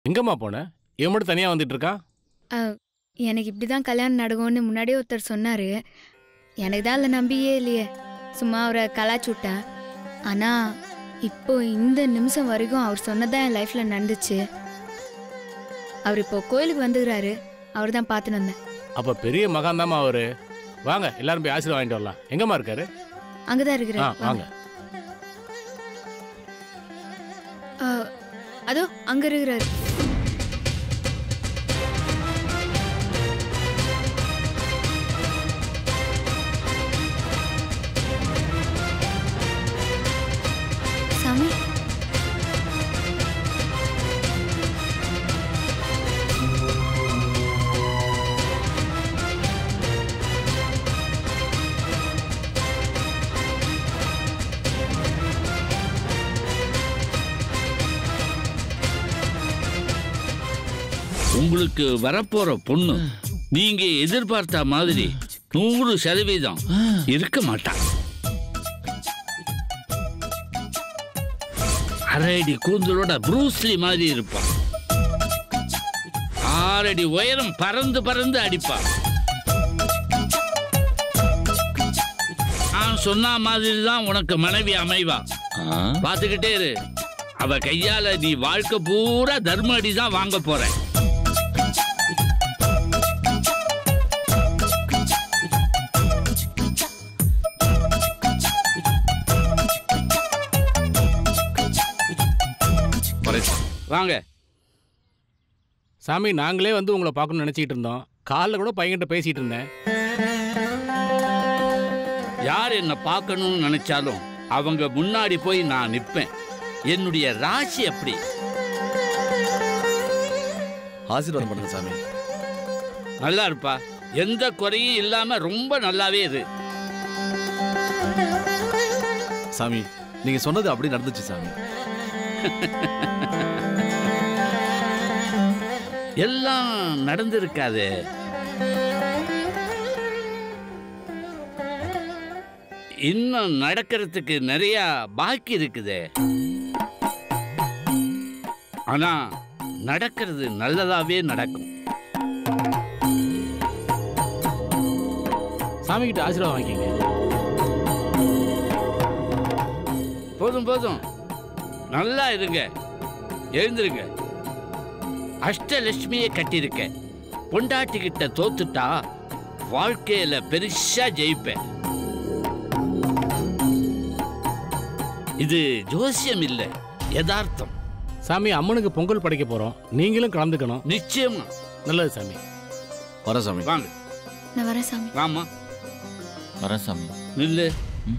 எங்கம்மா போன இவன் மட்டும் தனியா வந்துட்டு இருக்கான் அஹ், எனக்கு இப்படி தான் கல்யாணம் நடக்கும்னு முன்னாடியே ஒருத்தர் சொன்னார் எனக்கு தான் அதில் நம்பியே இல்லையே சும்மா அவரை கலாச்சி விட்டேன் ஆனால் இப்போ இந்த நிமிஷம் வரைக்கும் அவர் சொன்னதான் என் லைஃப்பில் நடந்துச்சு அவர் இப்போ கோயிலுக்கு வந்துக்கிறாரு அவர் தான் பார்த்துன்னு வந்தேன் அப்ப பெரிய மகாந்தாமா அவரு வாங்க எல்லாரும் போய் ஆசீர்வாதம் வாங்கிட்டு வரலாம் எங்கம்மா இருக்காரு அங்கே தான் ஆ இருக்கிறார் வாங்க அஹ், அதோ அங்கே இருக்கிறாரு சாமி உங்களுக்கு வரப்போற பொண்ணு நீங்க எதிர்பார்த்த மாதிரி நூறு சதவீதம் இருக்க மாட்டான் அரை அடி கூந்தலோட ப்ரூஸ்லி மாதிரி இருப்பான் ஆறடி உயரம் பறந்து பறந்து அடிப்பான் நான் சொன்ன மாதிரி தான் உனக்கு மனைவி அமைவா பார்த்துக்கிட்டே இரு அவ கையால நீ வாழ்க்கை பூரா தர்ம அடி தான் வாங்க போற வாங்க சாமி நாங்களே வந்து உங்களை பார்க்கணும்னு நினைச்சிட்டு இருந்தோம் காலைல கூட பையன்கிட்ட பேசிட்டு இருந்தேன் யார் என்ன பார்க்கணும்னு நினைச்சாலும் அவங்க முன்னாடி போய் நான் நிற்பேன் என்னுடைய ராசி அப்படி ஆசீர்வாதம் பண்ணுங்க சாமி நல்லா இருப்பா எந்த குறையும் இல்லாம ரொம்ப நல்லாவே இரு சாமி நீங்க சொன்னது அப்படி நடந்துச்சு சாமி எல்லாம் நடந்திருக்காது இன்னும் நடக்கிறதுக்கு நிறைய பாக்கி இருக்குது ஆனா நடக்கிறது நல்லதாவே நடக்கும் சாமி கிட்ட ஆசீர்வாதம் வாங்கிக்கங்க போதும் போதும் நல்லா இருங்க எழுந்திருங்க அஷ்டலட்சுமியை கட்டியிருக்க பொண்டாட்டி கிட்ட தோத்துட்டா வாழ்க்கையில பெருசா ஜெயிப்பேன் இது ஜோசியம் இல்ல யதார்த்தம் சாமி அம்மனுக்கு பொங்கல் படைக்க போறோம் நீங்களும் கலந்துக்கணும் நிச்சயமா நல்லது சாமி வர சாமி வாங்க நான் வரேன் சாமி வாமா வரேன் சாமி நில்லு ம்.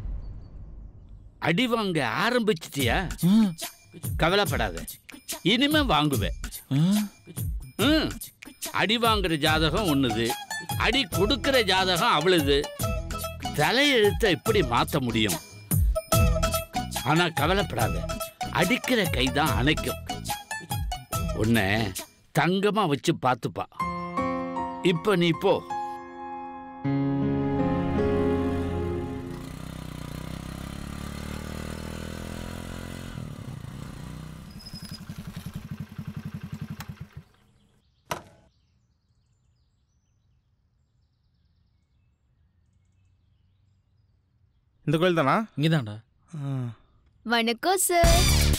அடி வாங்க ஆரம்பிச்சிட்டியா கவலைப்படாத இனிமே வாங்குவேன் ம். அடி வாங்குற ஜாதகம் ஒண்ணுது அடி கொடுக்கிற ஜாதகம் அவளுது தலையெழுத்தை எப்படி மாத்த முடியும் ஆனா கவலைப்படாத அடிக்கிற கை தான் அணைக்கும் உன்னை தங்கமா வச்சு பார்த்துப்பா இப்ப நீ போ இந்த கோயில் தானா இங்கதான்டா வணக்கம் சார்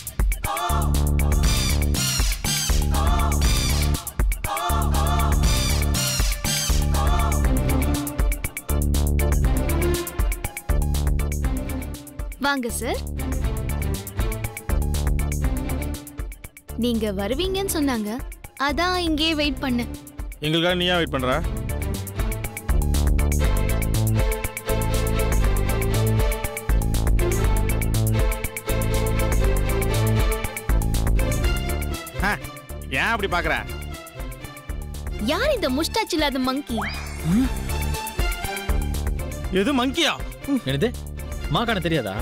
வாங்க சார் நீங்க வருவீங்கன்னு சொன்னாங்க அதான் இங்கேயே வெயிட் பண்ணேன் எங்களுக்காக நீயா வெயிட் பண்ற ஆ, ஏன் அப்படி பாக்குற யார் இந்த முஸ்டாச் இல்லாத மங்கி எது மங்கியா என்னது மாக்கான தெரியாதா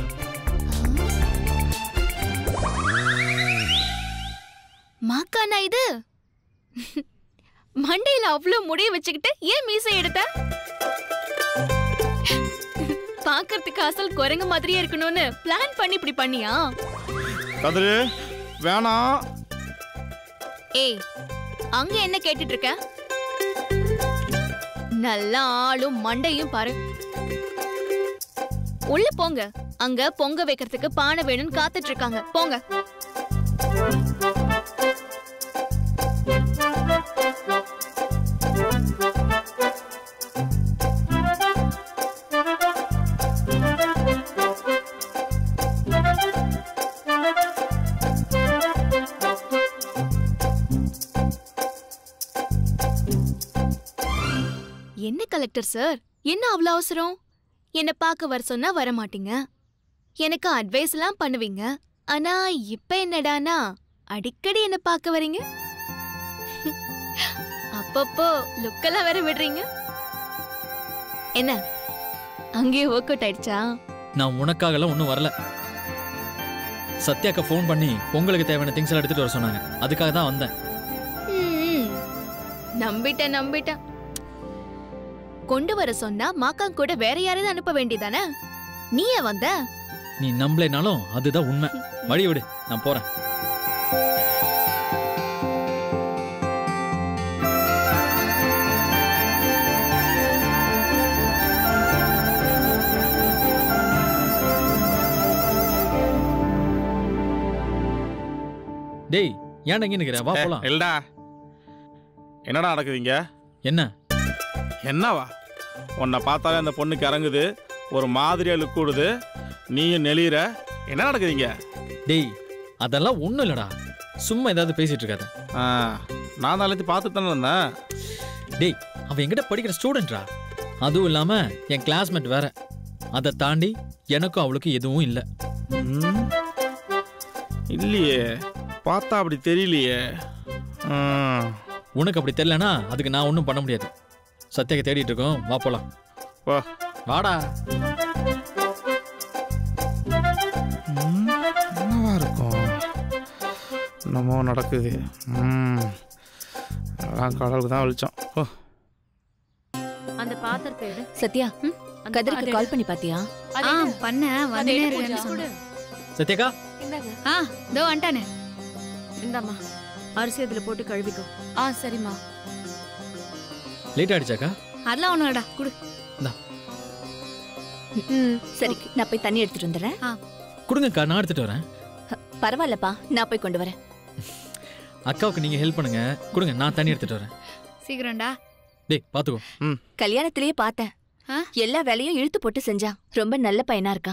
மாக்கானா இது மண்டையில அவ்வளவு முடிய வச்சுக்கிட்டு ஏன் மீசை எடுத்த பாக்குறதுக்கு அசல் குரங்கு மாதிரியே இருக்கணும்னு பிளான் பண்ணி இப்படி பண்ணியா கதிரு வேணாம் ஏய் அங்க என்ன கேட்டுட்டு இருக்க நல்ல ஆளும் மண்டையும் பாரு உள்ள போங்க அங்க பொங்க வைக்கிறதுக்கு பானை வேணும்னு காத்துட்டு இருக்காங்க போங்க என்ன கலெக்டர் சார் என்ன அவ்வளோ அவசரம் என்ன பார்க்க வர சொன்னா வர மாட்டீங்க எனக்கு அட்வைஸ் எல்லாம் பண்ணுவீங்க ஆனா இப்ப என்னடானா அடிக்கடி என்ன பார்க்க வரீங்க அப்பப்போ லுக்கெல்லாம் வேற விடுறீங்க என்ன அங்கேயே ஒர்க் அவுட் ஆயிடுச்சா நான் உனக்காகலாம் ஒன்றும் வரல சத்யாக்கா ஃபோன் பண்ணி உங்களுக்கு தேவையான திங்ஸ் எல்லாம் எடுத்துட்டு வர சொன்னாங்க அதுக்காக தான் வந்தேன் ம், நம்பிட்டேன் நம்பிட்டேன் கொண்டு வர சொன்னா மாக்கா கூட வேற யாரையும் அனுப்ப வேண்டியதானே நீ ஏன் வந்த நீ நம்பலைனாலும் அதுதான் உண்மை வழி விடு நான் போறேன் டேய் ஏன்டா இங்க நிக்கிற வா போலாம் இல்லடா என்னடா நடக்குதுங்க என்ன என்னவா உன்னை பார்த்தாலே அந்த பொண்ணுக்கு இறங்குது ஒரு மாதிரியா லுக் விடுது நீயும் நெளியிற என்ன நடக்குதுங்க டேய் அதெல்லாம் ஒண்ணும் இல்லடா சும்மா ஏதாவது பேசிட்டு இருக்காத ஆ நான் நாளைக்கு பார்த்துட்டு தானே இருந்தேன் டேய் அவன் என்கிட்ட படிக்கிற ஸ்டூடெண்ட்ரா அதுவும் இல்லாம என் கிளாஸ்மேட் வேற அதை தாண்டி எனக்கும் அவளுக்கு எதுவும் இல்லை ம், இல்லையே பார்த்தா அப்படி தெரியலையே ம், உனக்கு அப்படி தெரியலனா அதுக்கு நான் ஒன்றும் பண்ண முடியாது சத்யாக்கு தேடிட்டு இருக்கோம் வா போலாம் வா. வாடா ம், என்னவா இருக்கும் என்னமோ நடக்குது ம் அதான் கடவுளுக்கு தான் வெளிச்சம் ஓ அந்த பாத்திரத்தை எடு சத்யா ம்? அந்த கதிருக்கு அதை கால் பண்ணி பாத்தியா அதை ஆ எடு. பண்ண அதை வந்துட்டே எடு இருக்கேன்னு பூஜா. சொன்னேன் சத்யாக்கா இந்தாங்க ஆ இதோ வந்துட்டானே இந்தாம்மா அரிசி அதுல போட்டு கழுவிக்கோ ஆ சரிம்மா லேட் ஆயிடுச்சாக்கா அதெல்லாம் ஒண்ணுடா குடு ம் சரி நான் போய் தண்ணி எடுத்துட்டு வந்துடுறேன் கொடுங்கக்கா நான் எடுத்துட்டு வரேன் பரவாயில்லப்பா நான் போய் கொண்டு வரேன் அக்காவுக்கு நீங்க ஹெல்ப் பண்ணுங்க கொடுங்க நான் தண்ணி எடுத்துட்டு வரேன் சீக்கிரம்டா டேய் பாத்துக்கோ கல்யாணத்திலேயே பார்த்தேன் ஆ? எல்லா வேலையும் இழுத்து போட்டு செஞ்சான் ரொம்ப நல்ல பையனா இருக்கான்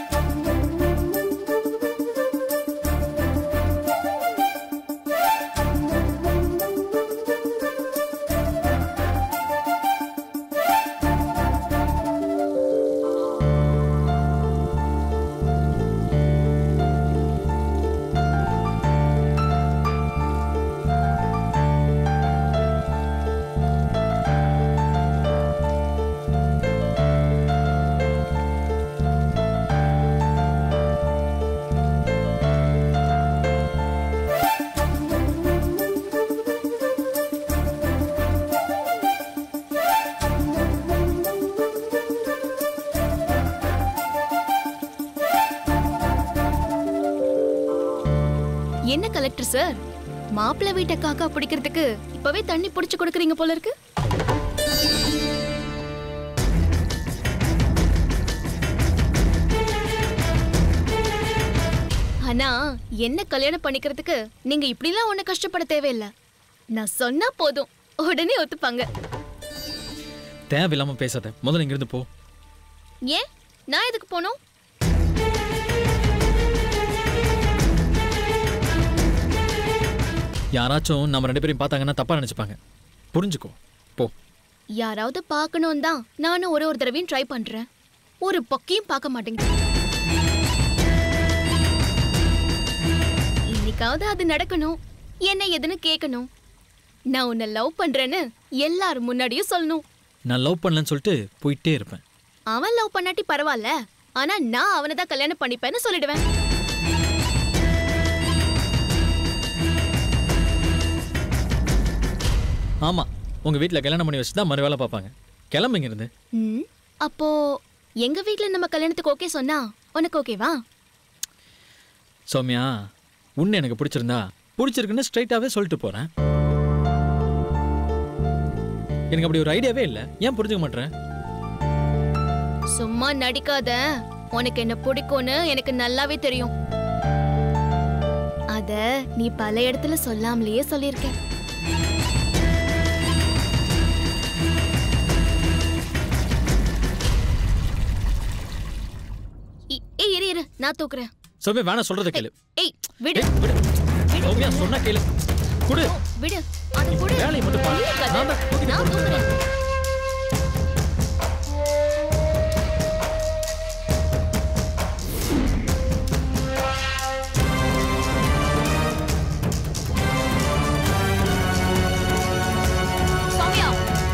என்ன கலெக்டர் சார் மாப்பிள்ளை வீட்டை காக்கா பிடிக்கிறதுக்கு இப்பவே தண்ணி புடிச்சு கொடுக்குறீங்க போல இருக்கு ஆனா என்ன கல்யாணம் பண்ணிக்கிறதுக்கு நீங்க இப்படிலாம் ஒண்ணு கஷ்டப்பட தேவையில்லை நான் சொன்னா போதும் உடனே ஒத்துப்பாங்க தேவையில்லாம பேசாத முதல்ல இங்கிருந்து போ ஏன் நான் எதுக்கு போனோம் யாராச்சும் நம்ம ரெண்டு பேரையும் பார்த்தாங்கன்னா தப்பா நினைச்சுப்பாங்க புரிஞ்சுக்கோ போ யாராவது பார்க்கணும் தான் நானும் ஒரு ஒரு தடவையும் ட்ரை பண்றேன் ஒரு பக்கையும் பார்க்க மாட்டேங்குது இன்னைக்காவது அது நடக்கணும் என்ன எதுன்னு கேட்கணும் நான் உன்னை லவ் பண்றேன்னு எல்லாரும் முன்னாடியும் சொல்லணும் நான் லவ் பண்ணலன்னு சொல்லிட்டு போயிட்டே இருப்பேன் அவன் லவ் பண்ணாட்டி பரவாயில்ல ஆனா நான் அவனை தான் கல்யாணம் பண்ணிப்பேன்னு சொல்லிடுவேன் ஆமா உங்க வீட்ல கல்யாணம் பண்ணி வச்சு தான் மறு வேலை பார்ப்பாங்க கிளம்புங்க இருந்து ம், அப்போ எங்க வீட்ல நம்ம கல்யாணத்துக்கு ஓகே சொன்னா உனக்கு ஓகேவா சௌமியா உன்னை எனக்கு பிடிச்சிருந்தா பிடிச்சிருக்குன்னு ஸ்ட்ரைட்டாவே சொல்லிட்டு போறேன் எனக்கு அப்படி ஒரு ஐடியாவே இல்லை ஏன் புரிஞ்சுக்க மாட்டேன் சும்மா நடிக்காத உனக்கு என்ன பிடிக்கும்னு எனக்கு நல்லாவே தெரியும் அத நீ பல இடத்துல சொல்லாமலேயே சொல்லியிருக்க இ- ஏய் இரு இரு நான் தூக்குறேன் சௌமியா வேணாம் சொல்றத கேளு ஏய் விடு ஏய், விடு சௌமியா சொன்னா கேளு குடு விடு அது குடு வேலையை மட்டும் பாரு. இருக்காது. நான் தான் தூக்கிட்டு நான் போறேன். தூக்குறேன் சௌமியா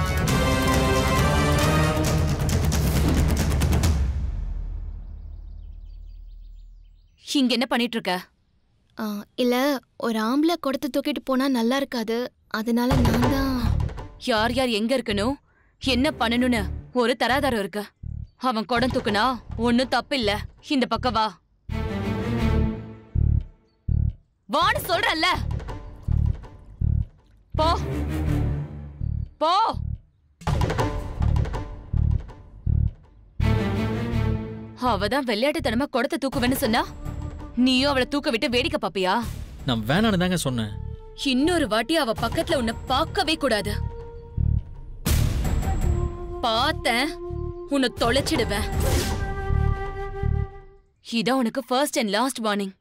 இங்க என்ன பண்ணிட்டு இருக்க ஆ, இல்ல ஒரு ஆம்பளை கொடுத்து தூக்கிட்டு போனா நல்லா இருக்காது அதனால நான் தான் யார் யார் எங்க இருக்கணும் என்ன பண்ணணும்னு ஒரு தராதரம் இருக்கு அவன் குடம் தூக்குனா ஒண்ணும் தப்பு இல்ல இந்த பக்கம் வா வான்னு சொல்றல்ல போ போ அவதான் விளையாட்டுத்தனமா குடத்தை தூக்குவேன்னு சொன்னா நீயும் அவளை தூக்க விட்டு வேடிக்கை பாப்பியா நான் வேணான்னு தாங்க சொன்னேன் இன்னொரு வாட்டி அவ பக்கத்துல உன்னை பார்க்கவே கூடாது பார்த்தேன் உன்னை தொலைச்சிடுவேன் இதான் உனக்கு ஃபர்ஸ்ட் அண்ட் லாஸ்ட் வார்னிங்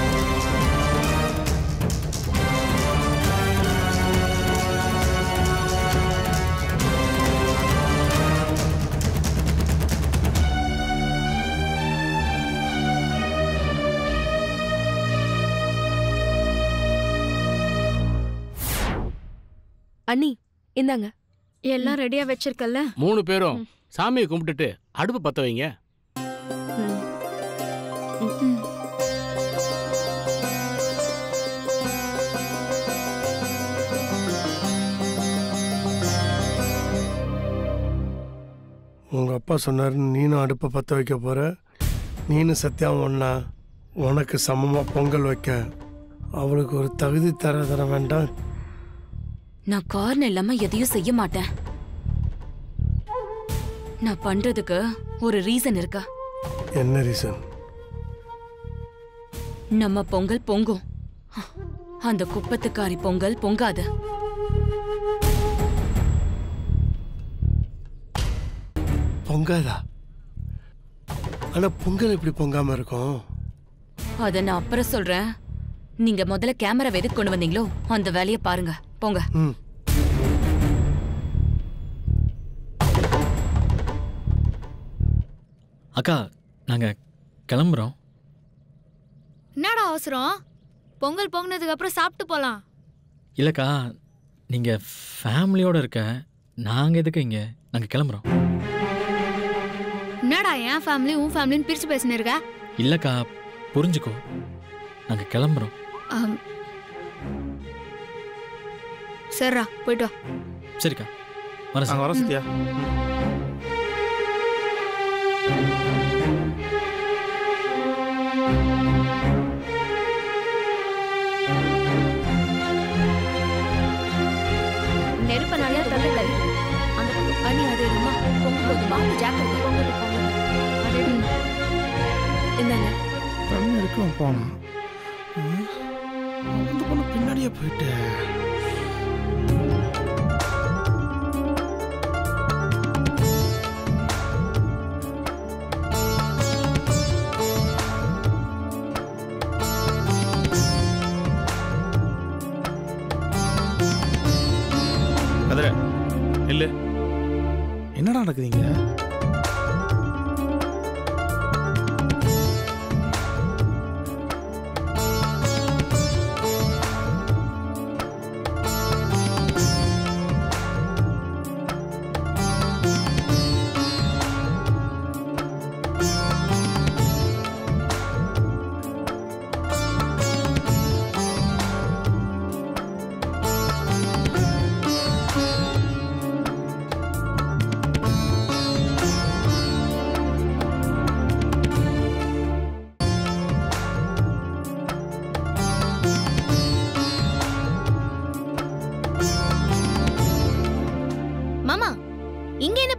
அண்ணி இந்தாங்க எல்லாம் ரெடியா வச்சிருக்கல்ல மூணு பேரும் சாமியை கும்பிட்டுட்டு அடுப்பு பத்த வைங்க உங்கள் அப்பா சொன்னார் நீனும் அடுப்பை பற்ற வைக்க போகிற நீனும் சத்தியாவும் ஒன்றா உனக்கு சமமாக பொங்கல் வைக்க அவளுக்கு ஒரு தகுதி தர தர வேண்டாம் நான் காரணம் இல்லாம எதையும் செய்ய மாட்டேன் நான் பண்றதுக்கு ஒரு ரீசன் இருக்கா என்ன ரீசன் நம்ம பொங்கல் பொங்கும் அந்த குப்பத்துக்காரி பொங்கல் பொங்காது பொங்காதா ஆனால் பொங்கல் எப்படி பொங்காமல் இருக்கும் அத நான் அப்புறம் சொல்றேன் நீங்க முதல்ல கேமரா எதுக்கு கொண்டு வந்தீங்களோ அந்த வேலையை பாருங்க போங்க ம் அக்கா நாங்க கிளம்புறோம் என்னடா அவசரம் பொங்கல் பொங்கினதுக்கு அப்புறம் சாப்பிட்டு போலாம் இல்லக்கா நீங்க ஃபேமிலியோட இருக்க நாங்க எதுக்கு இங்க நாங்க கிளம்புறோம் என்னடா என் ஃபேமிலி உன் ஃபேமிலின்னு பிரிச்சு பேசினு இருக்க இல்லக்கா புரிஞ்சுக்கோ நாங்க கிளம்புறோம் ஆம். சரிடா போயிட்டு வா சரிக்கா வரேன் நாங்கள் சார் வரோம் சத்யா நெருப்ப நிறைய தள்ளுல அந்த பக்கம் அண்ணி அது என்னமா பொங்க போதுமா ஜாக்கிரதை பொங்கல் பொங்கல் அது எடுங்க. இந்தாங்க தண்ணி இருக்கும் போனோம் அந்த பொண்ணு பின்னாடியே போயிட்டு கதிர இல்ல என்னடா நடக்குதுங்க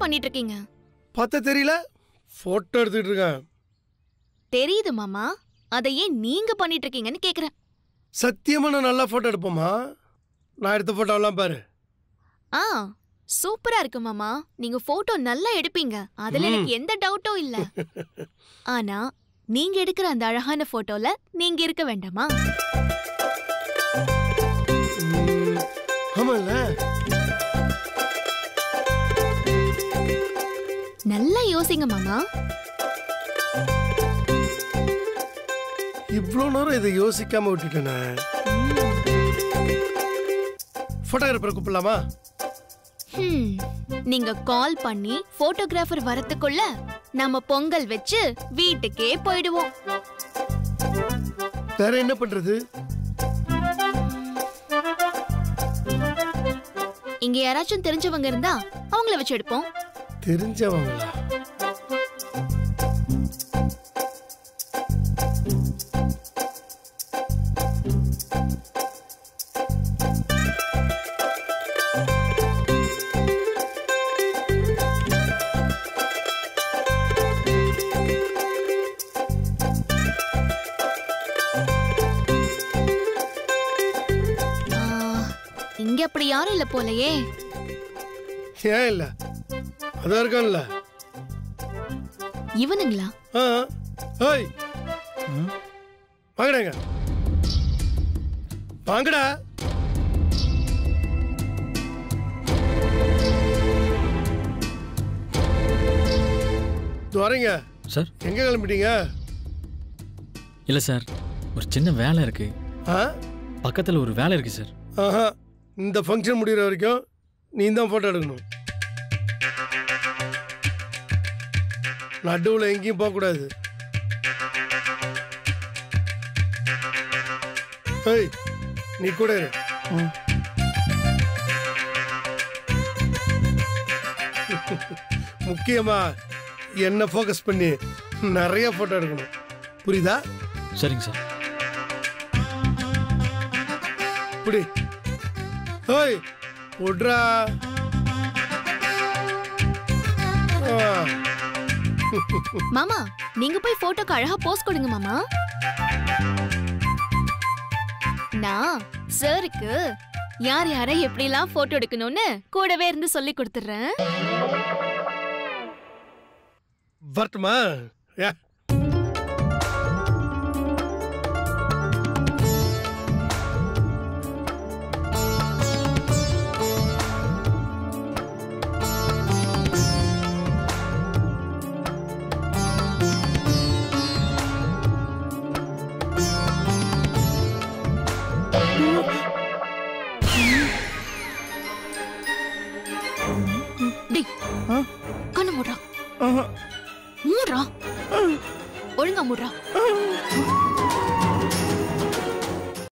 பண்ணிட்டு இருக்கீங்க பார்த்தா தெரியல போட்டோ எடுத்துக்கிட்டு இருக்கேன் தெரியுது மாமா அதை ஏன் நீங்க பண்ணிட்டு இருக்கீங்கன்னு கேக்குறேன் சத்தியமா நான் நல்லா போட்டோ எடுப்போமா நான் எடுத்த போட்டோலாம் பாரு ஆ சூப்பரா இருக்கு மாமா நீங்க போட்டோ நல்லா எடுப்பீங்க அதுல எனக்கு எந்த டவுட்டும் இல்ல ஆனா நீங்க எடுக்கிற அந்த அழகான போட்டோல நீங்க இருக்க வேண்டாமா ம், ஆமால்ல நல்லா யோசிங்க மாமா இவ்வளோ நேரம் இதை யோசிக்காம விட்டுட்டேனே போட்டோகிராஃபரை கூப்பிடலாமா ஹம், நீங்க கால் பண்ணி போட்டோகிராஃபர் வரத்துக்குள்ள நம்ம பொங்கல் வச்சு வீட்டுக்கே போயிடுவோம் வேற என்ன பண்றது இங்க யாராச்சும் தெரிஞ்சவங்க இருந்தா அவங்கள வச்சு எடுப்போம் தெரிஞ்சவங்களா ஆ, இங்க அப்படி யாரும் இல்ல போலயே ஏன் இல்ல அதான் இருக்கான்ல இவனுங்களா ஆ ஓய் வாங்கடாங்க வாங்கடா இது வரீங்க சார் எங்க கிளம்பிட்டீங்க இல்லை சார் ஒரு சின்ன வேலை இருக்கு ஆ பக்கத்தில் ஒரு வேலை இருக்கு சார் ஆஹா இந்த ஃபங்க்ஷன் முடிகிற வரைக்கும் நீ தான் ஃபோட்டோ எடுக்கணும் நடுவில் எங்கேயும் போகக்கூடாது ஏய் நீ கூட இரு முக்கியமா என்ன ஃபோக்கஸ் பண்ணி நிறைய ஃபோட்டோ எடுக்கணும் புரியுதா சரிங்க சார் புடி ஓய் விட்றா ஆ மாமா நீங்க போய் போட்டோக்கு அழகா போஸ் கொடுங்க மாமா நான் சாருக்கு யார் யாரை எப்படிலாம் போட்டோ எடுக்கணும்னு கூடவே இருந்து சொல்லி கொடுத்துறேன் வரட்டுமா ஏ டேய் கண்ணு மூடுறா மூடுறா ஒழுங்கா மூடுறா